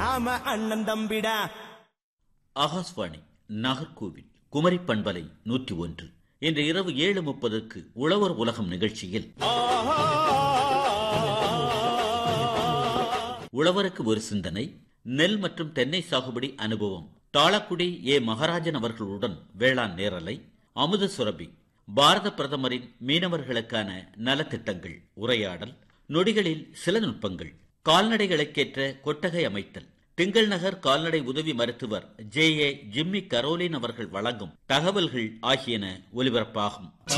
நாம அண்ணன் தம்பிடா ஆகாஷ்வாணி நாகர்கோவில் குமரி பண்பலை நூற்றி ஒன்று இன்று இரவு ஏழு முப்பதுக்கு உழவர் உலகம் நிகழ்ச்சியில் உழவருக்கு ஒரு சிந்தனை நெல் மற்றும் தென்னை சாகுபடி அனுபவம் தாளக்குடி ஏ மகராஜன் அவர்களுடன் வேளாண் நேரலை அமுத சுரபி பாரத பிரதமரின் மீனவர்களுக்கான நலத்திட்டங்கள் உரையாடல் நொடிகளில் சில நுட்பங்கள் கால்நடைகளுக்கேற்ற கொட்டகை அமைத்தல் திங்கள் நகர் கால்நடை உதவி மருத்துவர் ஜே ஏ ஜிம்மி கரோலின் அவர்கள் வழங்கும் தகவல்கள் ஆகியன ஒலிபரப்பாகும்